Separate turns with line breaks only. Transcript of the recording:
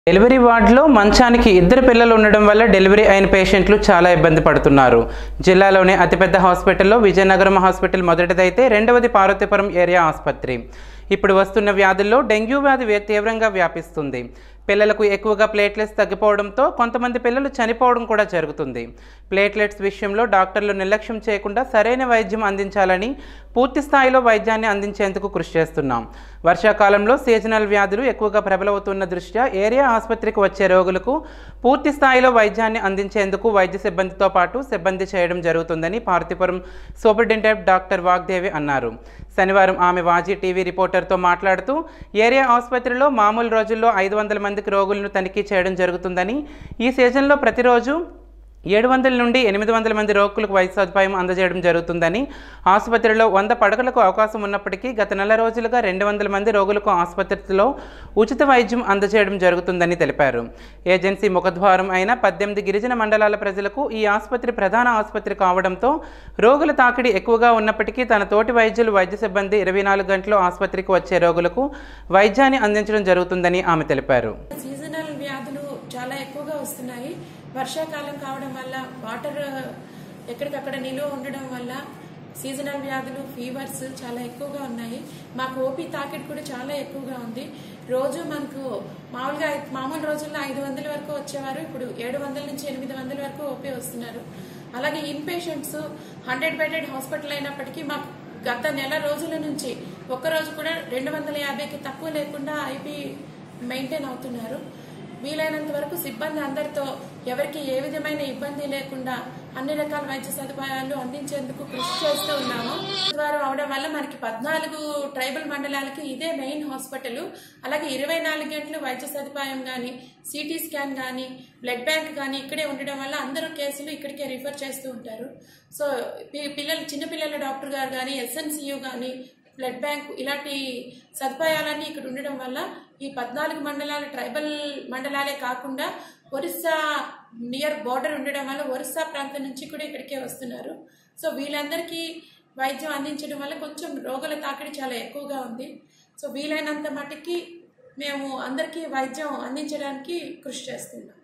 delivery వార్డులో మంచానికి ఇద్దరు పిల్లలు ఉండడం వల్ల డెలివరీ అయిన పేషెంట్లు చాలా ఇబ్బంది పడుతున్నారు జిల్లాలోనే అతిపెద్ద హాస్పిటల్లో విజయనగరం హాస్పిటల్ మొదటిదైతే రెండవది పార్వతీపురం ఏరియా ఆసుపత్రి ఇప్పుడు వస్తున్న వ్యాధుల్లో డెంగ్యూ వ్యాధి వ్య- తీవ్రంగా వ్యాపిస్తుంది పిల్లలకు ఎక్కువగా ప్లేట్లెట్స్ తగ్గిపోవడంతో కొంతమంది పిల్లలు చనిపోవడం కూడా జరుగుతుంది ప్లేట్లెట్స్ విషయంలో డాక్టర్లు నిర్లక్ష్యం చేయకుండా సరైన వైద్యం అందించాలని పూర్తి స్థాయిలో వైద్యాన్ని అందించేందుకు కృషి చేస్తున్నాం వర్షాకాలంలో సీజనల్ వ్యాధులు ఎక్కువగా ప్రబలవుతున్న దృష్ట్యా ఏరియా ఆసుపత్రికి వచ్చే రోగులకు పూర్తి స్థాయిలో వైద్యాన్ని అందించేందుకు వైద్య సిబ్బందితో పాటు సిబ్బంది చేయడం జరుగుతుందని పార్వతీపురం సూపరింటెండెంట్ డాక్టర్ వాగ్దేవి అన్నారు శనివారం ఆమె వాజీ టీవీ రిపోర్టర్తో మాట్లాడుతూ ఏరియా ఆసుపత్రిలో మామూలు రోజుల్లో ఐదు వందల మందికి రోగులను తనిఖీ చేయడం జరుగుతుందని ఈ సీజన్లో ప్రతిరోజు ఏడు వందల నుండి ఎనిమిది వందల మంది రోగులకు వైద్య సదుపాయం అందజేయడం జరుగుతుందని ఆసుపత్రిలో వంద పడకలకు అవకాశం ఉన్నప్పటికీ గత నెల రోజులుగా రెండు వందల మంది రోగులకు ఆసుపత్రిలో ఉచిత వైద్యం అందజేయడం జరుగుతుందని తెలిపారు ఏజెన్సీ ముఖద్వారం అయిన పద్దెనిమిది గిరిజన మండలాల ప్రజలకు ఈ ఆసుపత్రి ప్రధాన ఆసుపత్రి కావడంతో రోగుల తాకిడి ఎక్కువగా ఉన్నప్పటికీ తన తోటి వైద్యులు వైద్య సిబ్బంది ఇరవై నాలుగు గంటలు ఆసుపత్రికి వచ్చే రోగులకు వైద్యాన్ని అందించడం జరుగుతుందని ఆమె తెలిపారు
సీజనల్ వ్యాధులు చాలా ఎక్కువగా వస్తున్నాయి వర్షాకాలం కావడం వల్ల వాటర్ ఎక్కడికక్కడ నిలువ ఉండడం వల్ల సీజనల్ వ్యాధులు ఫీవర్స్ చాలా ఎక్కువగా ఉన్నాయి మాకు ఓపీ తాకిడి కూడా చాలా ఎక్కువగా ఉంది రోజు మనకు మామూలుగా ఐ- మామూలు రోజుల్లో ఐదు వందల వరకు వచ్చేవారు ఇప్పుడు ఏడు వందల నుంచి ఎనిమిది వందల వరకు ఓపీ వస్తున్నారు అలాగే in patients hundred bedded hospital అయినప్పటికీ మాకు గత నెల రోజుల నుంచి ఒక్క రోజు కూడా రెండు వందల యాభైకి తక్కువ లేకుండా ఐపీ మెయింటైన్ అవుతున్నారు వీలైనంత వరకు సిబ్బంది అందరితో ఎవరికి ఏ విధమైన ఇబ్బంది లేకుండా అన్ని రకాల వైద్య సదుపాయాలు అందించేందుకు కృషి చేస్తూ ఉన్నాము ద్వారా అవడం వల్ల మనకి పద్నాలుగు ట్రైబల్ మండలాలకి ఇదే మెయిన్ హాస్పిటల్ అలాగే ఇరవై నాలుగు గంటలు వైద్య సదుపాయం కానీ సిటీ స్కాన్ కానీ బ్లడ్ బ్యాంక్ కానీ ఇక్కడే ఉండడం వల్ల అందరూ కేసులు ఇక్కడికే రిఫర్ చేస్తూ ఉంటారు సో పి- పిల్లలు చిన్నపిల్లల డాక్టర్ గారు కానీ ఎస్ఎన్సియు కానీ బ్లడ్ బ్యాంక్ ఇలాంటి సదుపాయాలన్నీ ఇక్కడ ఉండడం వల్ల ఈ పద్నాలుగు మండలాల ట్రైబల్ మండలాలే కాకుండా ఒరిస్సా నియర్ బార్డర్ ఉండడం వల్ల ఒరిస్సా ప్రాంతం నుంచి కూడా ఇక్కడికే వస్తున్నారు సో వీళ్ళందరికీ వైద్యం అందించడం వల్ల కొంచెం రోగుల తాకిడి చాలా ఎక్కువగా ఉంది సో వీలైనంత మటుకి మేము అందరికీ వైద్యం అందించడానికి కృషి చేస్తున్నాం